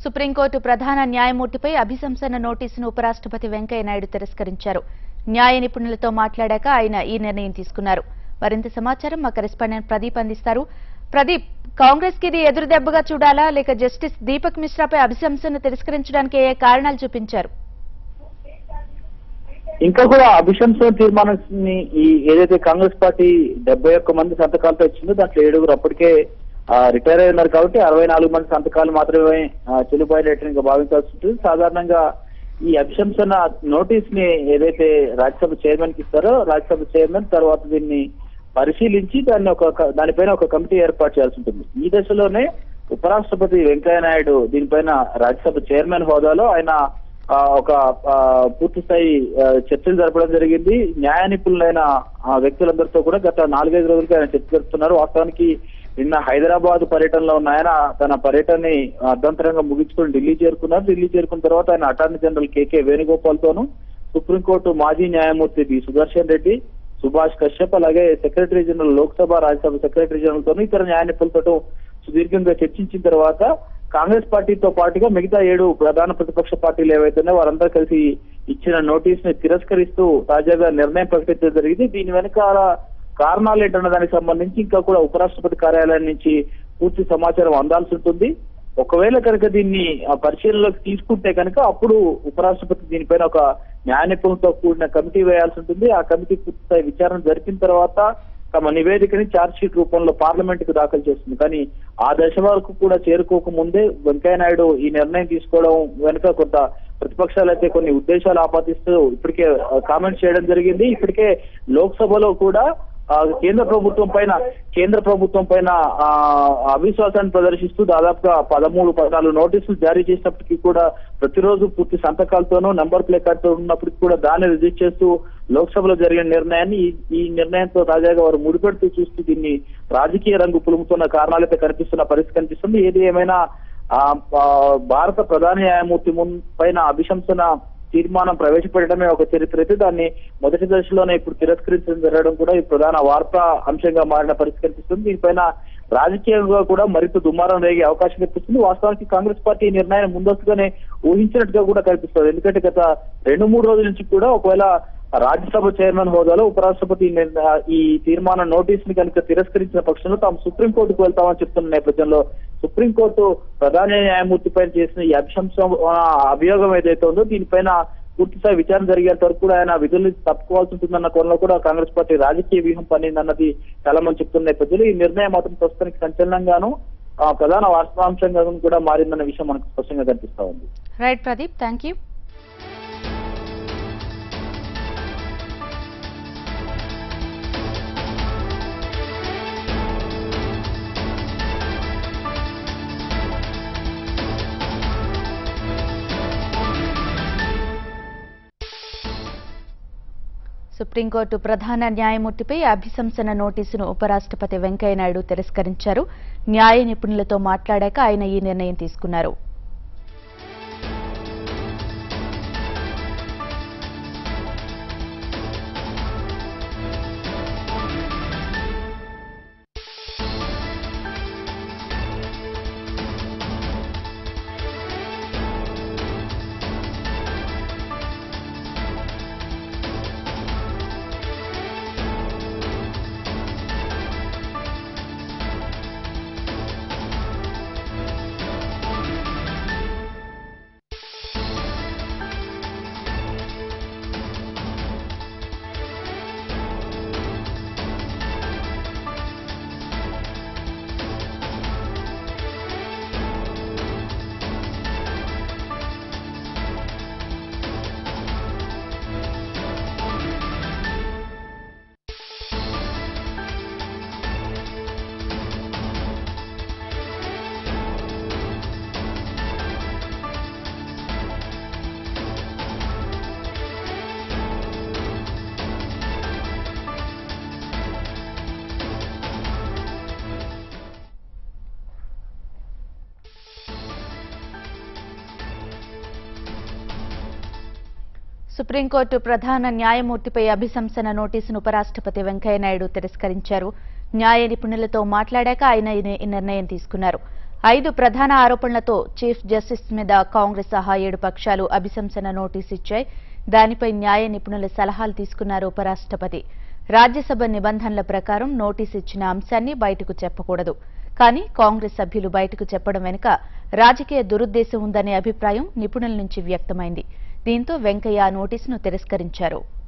supreme court ప్రధాన న్యాయమూర్తిపై అభిశంసన నోటీసును ఉపరాష్ట్రపతి వెంకయ్యనాయుడు తిరస్కరించారు న్యాయ నిపుణులతో మాట్లాడాక ఆయన ఈ నిర్ణయం తీసుకున్నారు మరింత సమాచారం మా కరెస్పాండెంట్ ప్రదీప్ అందిస్తారు ప్రదీప్ కాంగ్రెస్ కి ఇది ఎదురు దెబ్బగా చూడాలా లేక జస్టిస్ దీపక్ మిశ్రాపై అభిశంసన తిరస్కరించడానికి ఏ కారణాలు చూపించారు ఇంకా కూడా అభిశంసన తీర్మానాన్ని ఈ ఏదైతే కాంగ్రెస్ పార్టీ డెబ్బై ఒక్క మంది సంతకాలతో ఇచ్చిందో దాంట్లో ఏడుగురు అప్పటికే రిటైర్ అయి ఉన్నారు కాబట్టి అరవై నాలుగు మంది సంతకాలు మాత్రమే చెల్లిపోయేటట్టుగా భావించాల్సి ఉంటుంది సాధారణంగా ఈ అభిశంసన నోటీస్ ని ఏదైతే రాజ్యసభ చైర్మన్ కి ఇస్తారో రాజ్యసభ చైర్మన్ తర్వాత దీన్ని పరిశీలించి దాన్ని ఒక క- దానిపైన ఒక కమిటీ ఏర్పాటు చేయాల్సి ఉంటుంది ఈ దశలోనే ఉపరాష్ట్రపతి వెంకయ్య నాయుడు దీనిపైన రాజ్యసభ చైర్మన్ హోదాలో ఆయన ఆ, ఒక ఆ, పూర్తి స్థాయి ఆ, చర్చలు జరపడం జరిగింది న్యాయ నిపుణులైన ఆ, వ్యక్తులందరితో కూడా గత నాలుగైదు రోజులుగా ఆయన చర్చ జరుపుతున్నారు వాస్తవానికి నిన్న హైదరాబాద్ పర్యటనలో ఉన్న ఆయన తన పర్యటనని అర్ధంతరంగా ముగించుకొని ఢిల్లీ చేరుకున్నారు ఢిల్లీ చేరుకున్న తర్వాత ఆయన అటార్నీ జనరల్ కేకే వేణుగోపాల్ తోను సుప్రీంకోర్టు మాజీ న్యాయమూర్తి బి సుదర్శన్ రెడ్డి సుభాష్ కశ్యప్ అలాగే secretary general Lok Sabha Rajya Sabha secretary general తోను ఇతర న్యాయ నిపుణులతో సుదీర్ఘంగా చర్చించిన తర్వాత కాంగ్రెస్ పార్టీతో పాటుగా మిగతా ఏడు ప్రధాన ప్రతిపక్ష పార్టీలు ఏవైతున్నాయో వారందరూ కలిసి ఇచ్చిన నోటీస్ ని తిరస్కరిస్తూ తాజాగా నిర్ణయం ప్రకటించడం జరిగింది దీని వెనకాల కారణాలు ఏంటన్న దానికి సంబంధించి ఇంకా కూడా ఉపరాష్ట్రపతి కార్యాలయం నుంచి పూర్తి సమాచారం అందాల్సి ఉంటుంది ఒకవేళ కనుక దీన్ని ఆ, పరిశీలనలోకి తీసుకుంటే కనుక అప్పుడు ఉపరాష్ట్రపతి దీనిపైన ఒక న్యాయ నిపుణులతో కూడిన కమిటీ వేయాల్సి ఉంటుంది ఆ కమిటీ పూర్తిస్థాయి విచారణ జరిపిన తర్వాత తమ నివేదికని ఛార్జ్ షీట్ రూపంలో పార్లమెంట్ కు దాఖలు చేస్తుంది కానీ ఆ దశ వరకు కూడా చేరుకోక ముందే వెంకయ్య నాయుడు ఈ నిర్ణయం తీసుకోవడం వెనుక కొంత ప్రతిపక్షాలు అయితే కొన్ని ఉద్దేశాలు ఆపాదిస్తూ ఇప్పటికే కామెంట్స్ చేయడం జరిగింది ఇప్పటికే లోక్సభలో కూడా ఆ, కేంద్ర ప్రభుత్వం పైన కేంద్ర ప్రభుత్వం పైన ఆ, అవిశ్వాసాన్ని ప్రదర్శిస్తూ దాదాపుగా పదమూడు పద్నాలుగు నోటీసులు జారీ చేసినప్పటికీ కూడా ప్రతిరోజు పూర్తి సంతకాలతోనూ నెంబర్ ప్లే కార్డుతో ఉన్నప్పటికీ కూడా దాన్ని రిజెక్ట్ చేస్తూ లోక్సభలో జరిగిన నిర్ణయాన్ని ఈ- ఈ నిర్ణయంతో తాజాగా వారు ముడిపెడుతూ చూస్తూ దీన్ని రాజకీయ రంగు పులుముతున్న కారణాలైతే కనిపిస్తున్న పరిస్థితి కనిపిస్తుంది ఏది ఏమైనా ఆ, ఆ, భారత ప్రధాన న్యాయమూర్తి మున్ పైన అభిశంసన తీర్మానం ప్రవేశపెట్టడమే ఒక చరిత్ర అయితే దాన్ని మొదటి దశలోనే ఇప్పుడు తిరస్కరించడం జరగడం కూడా ఈ ప్రధాన వార్తా అంశంగా మారిన పరిస్థితి కనిపిస్తుంది దీనిపైన రాజకీయంగా కూడా మరింత దుమారం రేగే అవకాశం కనిపిస్తుంది వాస్తవానికి కాంగ్రెస్ పార్టీ ఈ నిర్ణయాన్ని ముందస్తుగానే ఊహించినట్టుగా కూడా కనిపిస్తుంది ఎందుకంటే గత రెండు మూడు రోజుల నుంచి కూడా ఒకవేళ రాజ్యసభ చైర్మన్ హోదాలో ఉపరాష్ట్రపతి ఈ నిర్ణ- ఈ తీర్మాన నోటీస్ ని కనుక తిరస్కరించిన పక్షంలో తాము సుప్రీంకోర్టుకు వెళ్తామని చెప్తున్న నేపథ్యంలో సుప్రీంకోర్టు ప్రధాన న్యాయమూర్తి పైన చేసిన ఈ అభిశంసం ఆ, అభియోగం ఏదైతే ఉందో దీనిపైన పూర్తిస్థాయి విచారణ జరిగేంత వరకు కూడా ఆయన విధులు నుంచి తప్పుకోవాల్సి ఉంటుందన్న కోణంలో కూడా కాంగ్రెస్ పార్టీ రాజకీయ వ్యూహం పన్నిందన్నది చాలా మంది చెప్తున్న నేపథ్యంలో ఈ నిర్ణయం మాత్రం ప్రస్తుతానికి సంచలనంగాను ఆ, ప్రధాన వాస్తవాంశంగా కూడా మారిందన్న విషయం మనకు స్పష్టంగా కనిపిస్తా ఉంది right Pradeep thank you supreme court ప్రధాన న్యాయమూర్తిపై అభిశంసన నోటీసును ఉపరాష్ట్రపతి వెంకయ్యనాయుడు తిరస్కరించారు న్యాయ నిపుణులతో మాట్లాడాక ఆయన ఈ నిర్ణయం తీసుకున్నారు సుప్రీంకోర్టు ప్రధాన న్యాయమూర్తిపై అభిశంసన నోటీసును ఉపరాష్ట్రపతి వెంకయ్యనాయుడు తిరస్కరించారు న్యాయ నిపుణులతో మాట్లాడాక ఆయన ఈ ని- ఈ నిర్ణయం తీసుకున్నారు ఐదు ప్రధాన ఆరోపణలతో చీఫ్ జస్టిస్ మీద కాంగ్రెస్ సహా ఏడు పక్షాలు అభిశంసన నోటీసు ఇచ్చాయి దానిపై న్యాయ నిపుణుల సలహాలు తీసుకున్నారు ఉపరాష్ట్రపతి రాజ్యసభ నిబంధనల ప్రకారం నోటీసు ఇచ్చిన అంశాన్ని బయటకు చెప్పకూడదు కానీ కాంగ్రెస్ సభ్యులు బయటకు చెప్పడం వెనుక రాజకీయ దురుద్దేశం ఉందనే అభిప్రాయం నిపుణుల నుంచి వ్యక్తమైంది దీంతో వెంకయ్య ఆ నోటీసును తిరస్కరించారు